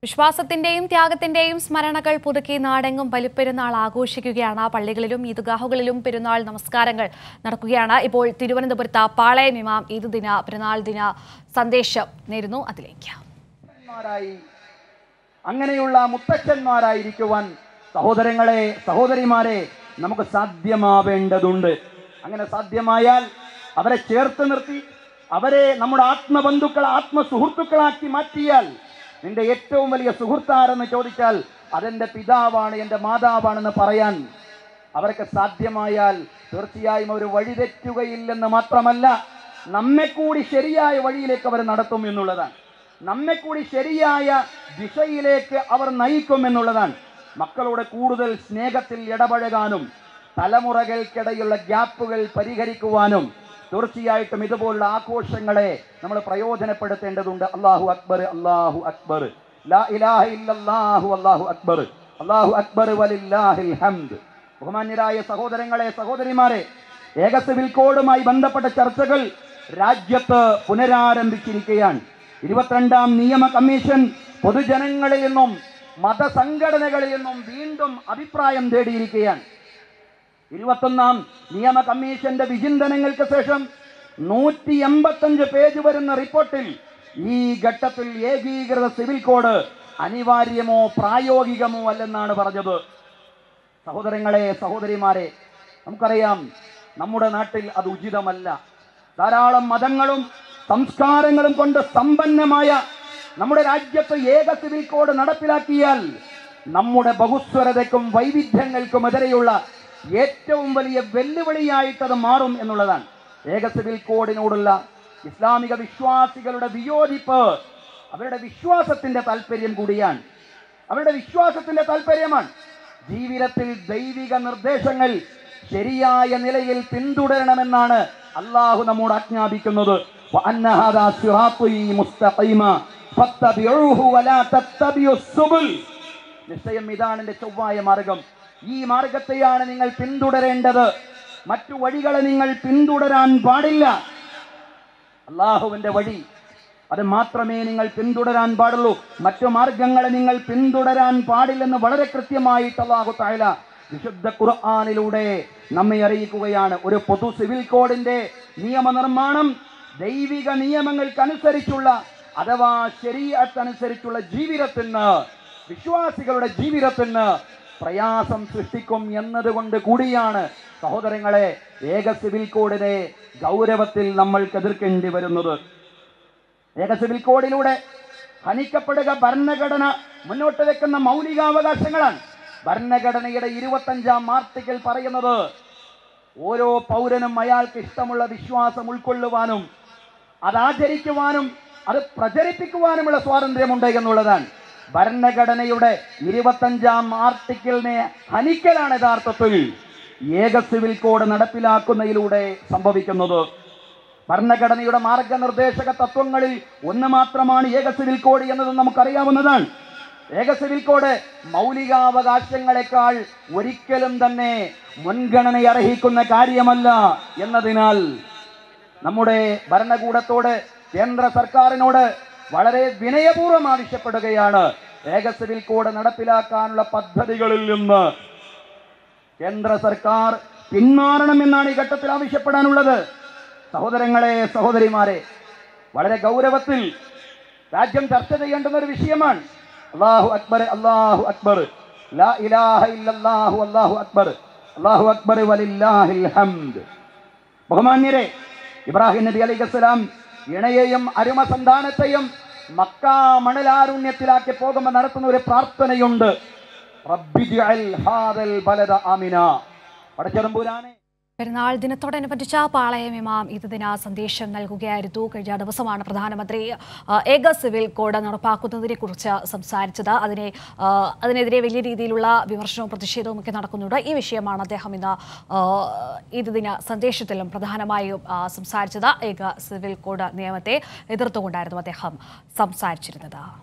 വിശ്വാസത്തിന്റെയും ത്യാഗത്തിന്റെയും സ്മരണകൾ പുതുക്കി നാടെങ്ങും ബലിപ്പെരുന്നാൾ ആഘോഷിക്കുകയാണ് പള്ളികളിലും ഈദ്ഗാഹുകളിലും പെരുന്നാൾ നമസ്കാരങ്ങൾ നടക്കുകയാണ് ഇപ്പോൾ തിരുവനന്തപുരത്ത് പാളയം ഇമാം ഈദ് ദിന പെരുന്നാൾ ദിന സന്ദേശം നേരുന്നു അതിലേക്ക് മുത്തച്ഛന്മാരായി അങ്ങനെയുള്ള മുത്തച്ഛന്മാരായിരിക്കുവാൻ സഹോദരങ്ങളെ സഹോദരിമാരെ നമുക്ക് സാധ്യമാവേണ്ടതുണ്ട് അങ്ങനെ സാധ്യമായാൽ അവരെ ചേർത്ത് നിർത്തി അവരെ നമ്മുടെ ആത്മബന്ധുക്കൾ ആത്മസുഹൃത്തുക്കളാക്കി മാറ്റിയാൽ നിന്റെ ഏറ്റവും വലിയ സുഹൃത്താരെന്ന് ചോദിച്ചാൽ അതെന്റെ പിതാവാണ് എൻ്റെ മാതാവാണെന്ന് പറയാൻ അവർക്ക് സാധ്യമായാൽ തീർച്ചയായും അവർ വഴിതെറ്റുകയില്ലെന്ന് മാത്രമല്ല നമ്മെ കൂടി ശരിയായ വഴിയിലേക്ക് അവർ നടത്തും എന്നുള്ളതാണ് നമ്മെ കൂടി ശരിയായ ദിശയിലേക്ക് അവർ നയിക്കും എന്നുള്ളതാണ് മക്കളോട് കൂടുതൽ സ്നേഹത്തിൽ ഇടപഴകാനും തലമുറകൾക്കിടയിലുള്ള ഗ്യാപ്പുകൾ പരിഹരിക്കുവാനും തീർച്ചയായിട്ടും ഇതുപോലുള്ള ആഘോഷങ്ങളെ നമ്മൾ പ്രയോജനപ്പെടുത്തേണ്ടതുണ്ട് അള്ളാഹു അക്ബർ അള്ളാഹു അക്ബർ ലാ ഇലാഹ ഇല്ലല്ലാഹു അല്ലാഹു അക്ബർ അല്ലാഹു അക്ബർ വലില്ലാഹിൽ ഹംദ് ബഹുമാന്യരായ സഹോദരങ്ങളെ സഹോദരിമാരെ ഏക സിവിൽ കോഡുമായി ബന്ധപ്പെട്ട ചർച്ചകൾ രാജ്യത്ത് പുനരാരംഭിച്ചിരിക്കുകയാണ് ഇരുപത്തിരണ്ടാം നിയമ കമ്മീഷൻ പൊതുജനങ്ങളിൽ നിന്നും മതസംഘടനകളിൽ നിന്നും വീണ്ടും അഭിപ്രായം തേടിയിരിക്കുകയാണ് ഇരുപത്തൊന്നാം നിയമ കമ്മീഷന്റെ വിചിന്തനങ്ങൾക്ക് ശേഷം നൂറ്റി എൺപത്തഞ്ച് പേജ് വരുന്ന റിപ്പോർട്ടിൽ ഈ ഘട്ടത്തിൽ ഏകീകൃത സിവിൽ കോഡ് അനിവാര്യമോ പ്രായോഗികമോ അല്ലെന്നാണ് പറഞ്ഞത് സഹോദരങ്ങളെ സഹോദരിമാരെ നമുക്കറിയാം നമ്മുടെ നാട്ടിൽ അത് ഉചിതമല്ല ധാരാളം മതങ്ങളും സംസ്കാരങ്ങളും കൊണ്ട് സമ്പന്നമായ നമ്മുടെ രാജ്യത്ത് ഏക സിവിൽ കോഡ് നടപ്പിലാക്കിയാൽ നമ്മുടെ ബഹുസ്വരതയ്ക്കും വൈവിധ്യങ്ങൾക്കും എതിരെയുള്ള ഏറ്റവും വലിയ വെല്ലുവിളിയായിട്ടത് മാറും എന്നുള്ളതാണ് ഏക സിവിൽ കോഡിനോടുള്ള ഇസ്ലാമിക വിശ്വാസികളുടെ വിയോജിപ്പ് അവരുടെ വിശ്വാസത്തിന്റെ താല്പര്യം കൂടിയാണ് അവരുടെ വിശ്വാസത്തിന്റെ താല്പര്യമാണ് ജീവിതത്തിൽ ദൈവിക നിർദ്ദേശങ്ങൾ ശരിയായ നിലയിൽ പിന്തുടരണമെന്നാണ് അള്ളാഹു നമ്മോട് ആജ്ഞാപിക്കുന്നത് وأن هذا صراطي مستقيما فاتبعوه ولا تتبعوا السبل നിശ്ചയം ഇതാണ് എൻ്റെ ചൊവ്വായ മാർഗം ഈ മാർഗത്തെയാണ് നിങ്ങൾ പിന്തുടരേണ്ടത് മറ്റു വഴികളെ നിങ്ങൾ പിന്തുടരാൻ പാടില്ല അള്ളാഹുവിന്റെ വഴി അത് മാത്രമേ നിങ്ങൾ പിന്തുടരാൻ പാടുള്ളൂ മറ്റു മാർഗങ്ങളെ നിങ്ങൾ പിന്തുടരാൻ പാടില്ലെന്ന് വളരെ കൃത്യമായിട്ട് അള്ളാഹു തായാല വിശുദ്ധ ഖുർആാനിലൂടെ നമ്മെ അറിയിക്കുകയാണ് ഒരു പൊതു സിവിൽ കോഡിന്റെ നിയമനിർമ്മാണം ദൈവിക നിയമങ്ങൾക്കനുസരിച്ചുള്ള അഥവാ ശരീരത്തനുസരിച്ചുള്ള ജീവിതത്തിന് വിശ്വാസികളുടെ ജീവിതത്തിന് പ്രയാസം സൃഷ്ടിക്കും എന്നതുകൊണ്ട് കൂടിയാണ് സഹോദരങ്ങളെ ഏക സിവിൽ കോഡിനെ ഗൗരവത്തിൽ നമ്മൾക്ക് എതിർക്കേണ്ടി വരുന്നത് ഏക സിവിൽ കോഡിലൂടെ ഹനിക്കപ്പെടുക ഭരണഘടന മുന്നോട്ട് വെക്കുന്ന മൗലികാവകാശങ്ങളാണ് ഭരണഘടനയുടെ ഇരുപത്തഞ്ചാം ആർട്ടിക്കിൾ പറയുന്നത് ഓരോ പൗരനും അയാൾക്ക് ഇഷ്ടമുള്ള വിശ്വാസം ഉൾക്കൊള്ളുവാനും അത് ആചരിക്കുവാനും അത് പ്രചരിപ്പിക്കുവാനുമുള്ള സ്വാതന്ത്ര്യമുണ്ട് എന്നുള്ളതാണ് ഭരണഘടനയുടെ ഇരുപത്തഞ്ചാം ആർട്ടിക്കിളിനെ ഹനിക്കലാണ് യഥാർത്ഥത്തിൽ ഏക സിവിൽ കോഡ് നടപ്പിലാക്കുന്നതിലൂടെ സംഭവിക്കുന്നത് ഭരണഘടനയുടെ മാർഗനിർദ്ദേശക തത്വങ്ങളിൽ ഒന്ന് മാത്രമാണ് ഏക സിവിൽ കോഡ് എന്നത് നമുക്കറിയാവുന്നതാണ് ഏക സിവിൽ കോഡ് മൗലികാവകാശങ്ങളെക്കാൾ ഒരിക്കലും തന്നെ മുൻഗണന അർഹിക്കുന്ന കാര്യമല്ല എന്നതിനാൽ നമ്മുടെ ഭരണകൂടത്തോട് കേന്ദ്ര സർക്കാരിനോട് വളരെ വിനയപൂർവ്വം ആവശ്യപ്പെടുകയാണ് ഏക സിവിൽ കോഡ് നടപ്പിലാക്കാനുള്ള പദ്ധതികളിൽ നിന്ന് കേന്ദ്ര സർക്കാർ പിന്മാറണമെന്നാണ് ഈ ഘട്ടത്തിൽ ആവശ്യപ്പെടാനുള്ളത് സഹോദരങ്ങളെ സഹോദരിമാരെ വളരെ ഗൗരവത്തിൽ രാജ്യം ചർച്ച ചെയ്യേണ്ടുന്ന ഒരു വിഷയമാണ് അള്ളാഹു അക്ബർ അള്ളാഹു അക്ബർ ലാ ഇലാഹ ഇല്ലല്ലാഹു അല്ലാഹു അക്ബർ അല്ലാഹു അക്ബർ വലില്ലാഹിൽ ഹംദ് ബഹുമാന്യരെ ഇബ്രാഹിം നബി അലൈഹിസ്സലാം ഇണയെയും അരുമ സന്താനത്തെയും മക്ക മണലാരുണ്യത്തിലാക്കി പോകുമ്പോൾ നടത്തുന്ന ഒരു പ്രാർത്ഥനയുണ്ട് റബ്ബിജ്അൽ ഹാദൽ ബലദ ആമിന പടച്ചതമ്പുരാനെ പെരുന്നാൾ ദിനത്തോടനുബന്ധിച്ച പാളയം ഇമാം ഈദ് ദിന സന്ദേശം നൽകുകയായിരുന്നു കഴിഞ്ഞ ദിവസമാണ് പ്രധാനമന്ത്രി ആ, ഏക സിവിൽ കോഡ് നടപ്പാക്കുന്നതിനെ കുറിച്ച് സംസാരിച്ചത് അതിനെ ആ, അതിനെതിരെ വലിയ രീതിയിലുള്ള വിമർശനവും പ്രതിഷേധവും ഒക്കെ നടക്കുന്നുണ്ട് ഈ വിഷയമാണ് അദ്ദേഹം ഇന്ന് ആ, ഈദ് ദിന സന്ദേശത്തിലും പ്രധാനമായും ആ, സംസാരിച്ചത് ഏക സിവിൽ കോഡ് നിയമത്തെ എതിർത്തുകൊണ്ടായിരുന്നു അദ്ദേഹം സംസാരിച്ചിരുന്നത്